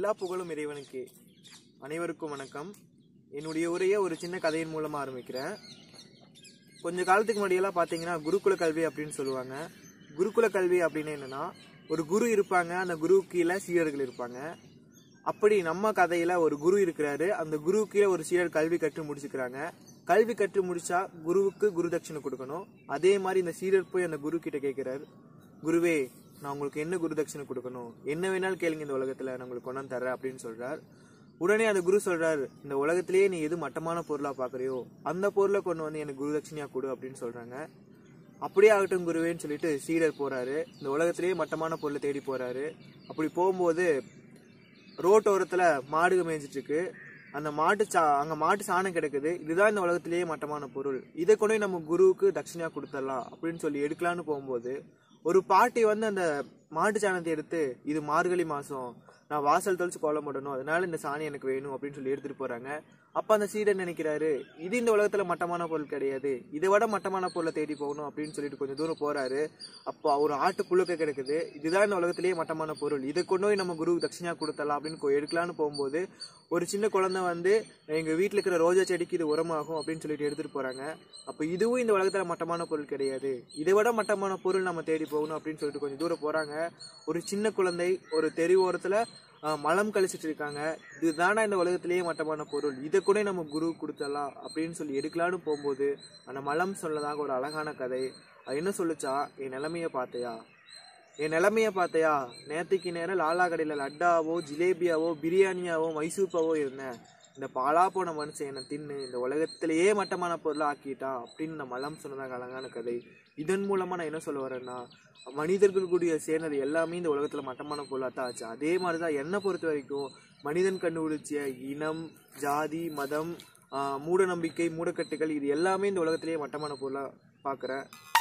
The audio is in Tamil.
எல்லா புகழும் இறைவனுக்கு அனைவருக்கும் வணக்கம் என்னுடைய உரையை ஒரு சின்ன கதையின் மூலமா ஆரம்பிக்கிறேன் கொஞ்ச காலத்துக்கு முன்னாடியெல்லாம் பார்த்தீங்கன்னா குருகுல கல்வி அப்படின்னு சொல்லுவாங்க குருகுல கல்வி அப்படின்னு என்னன்னா ஒரு குரு இருப்பாங்க அந்த குரு கீழே சீடர்கள் இருப்பாங்க அப்படி நம்ம கதையில ஒரு குரு இருக்கிறாரு அந்த குரு கீழே ஒரு சீடர் கல்வி கற்று முடிச்சுக்கிறாங்க கல்வி கற்று முடிச்சா குருவுக்கு குரு தட்சிணை கொடுக்கணும் அதே மாதிரி இந்த சீடர் போய் அந்த குரு கிட்ட கேட்கிறாரு குருவே நான் உங்களுக்கு என்ன குரு தட்சிணை கொடுக்கணும் என்ன வேணாலும் கேளுங்க இந்த உலகத்துல நான் உங்களுக்கு கொண்டாந்து தரேன் அப்படின்னு சொல்றார் உடனே அந்த குரு சொல்றாரு இந்த உலகத்திலேயே நீ எது மட்டமான பொருளா பாக்குறியோ அந்த பொருளை கொண்டு வந்து எனக்கு குரு தட்சிணையா கொடு அப்படின்னு சொல்றாங்க அப்படியே ஆகட்டும் குருவேன்னு சொல்லிட்டு சீடர் போறாரு இந்த உலகத்திலேயே மட்டமான பொருளை தேடி போறாரு அப்படி போகும்போது ரோட்டோரத்துல மாடுக மேய்ஞ்சிட்டு இருக்கு அந்த மாட்டு சா அங்க மாட்டு சாணம் கிடக்குது இதுதான் இந்த உலகத்திலேயே மட்டமான பொருள் இதை கொண்டு போய் நம்ம குருவுக்கு தட்சிணையா கொடுத்துடலாம் அப்படின்னு சொல்லி எடுக்கலான்னு போகும்போது ஒரு பாட்டி வந்து அந்த மாட்டு சாணத்தை எடுத்து இது மார்கழி மாசம் நான் வாசல் தொலைச்சு கோலம் போடணும் அதனால இந்த சாணி எனக்கு வேணும் அப்படின்னு சொல்லி எடுத்துட்டு போறாங்க அப்ப அந்த சீடன் நினைக்கிறாரு இது இந்த உலகத்துல மட்டமான பொருள் கிடையாது இதை விட மட்டமான பொருளை தேடி போகணும் அப்படின்னு சொல்லிட்டு கொஞ்சம் தூரம் போறாரு அப்போ ஒரு ஆட்டு புழுக்க கிடக்குது இதுதான் இந்த உலகத்திலேயே மட்டமான பொருள் இதை கொண்டு போய் நம்ம குரு தட்சிணா கொடுத்தலாம் அப்படின்னு கொ- எடுக்கலான்னு போகும்போது ஒரு சின்ன குழந்தை வந்து எங்க வீட்டுல இருக்கிற ரோஜா செடிக்கு இது உரமாகும் அப்படின்னு சொல்லிட்டு எடுத்துட்டு போறாங்க அப்ப இதுவும் இந்த உலகத்துல மட்டமான பொருள் கிடையாது இதை விட மட்டமான பொருள் நம்ம தேடி போகணும் அப்படின்னு சொல்லிட்டு கொஞ்சம் தூரம் போறாங்க ஒரு சின்ன குழந்தை ஒரு தெரு ஓரத்துல ஆஹ், மலம் கழிச்சிட்டு இருக்காங்க இதுதானா இந்த உலகத்திலேயே மட்டமான பொருள் இதை கூட நம்ம குரு கொடுத்தலாம் அப்படின்னு சொல்லி எடுக்கலான்னு போகும்போது அந்த மலம் சொல்லதாக ஒரு அழகான கதை அது என்ன சொல்லுச்சா என் நிலைமைய பார்த்தையா என் நிலைமைய பார்த்தையா நேத்துக்கு நேரம் லாலா கடையில லட்டாவோ ஜிலேபியாவோ பிரியாணியாவோ மைசூப்பாவோ இருந்தேன் இந்த பாலா போன மனுஷன் என்னை தின்னு இந்த உலகத்திலேயே மட்டமான பொருளை ஆக்கிட்டான் அப்படின்னு இந்த மலம் சொன்னதாக அழகான கதை இதன் மூலமா நான் என்ன சொல்ல வரேன்னா மனிதர்கள் கூடிய சேர்ந்தது எல்லாமே இந்த உலகத்துல மட்டமான பொருளாக தான் ஆச்சு அதே மாதிரிதான் என்னை பொறுத்த வரைக்கும் மனிதன் கண்டுபிடிச்ச இனம் ஜாதி மதம் ஆஹ் மூட நம்பிக்கை மூடக்கட்டுகள் இது எல்லாமே இந்த உலகத்திலேயே மட்டமான பொருளா பார்க்குறேன்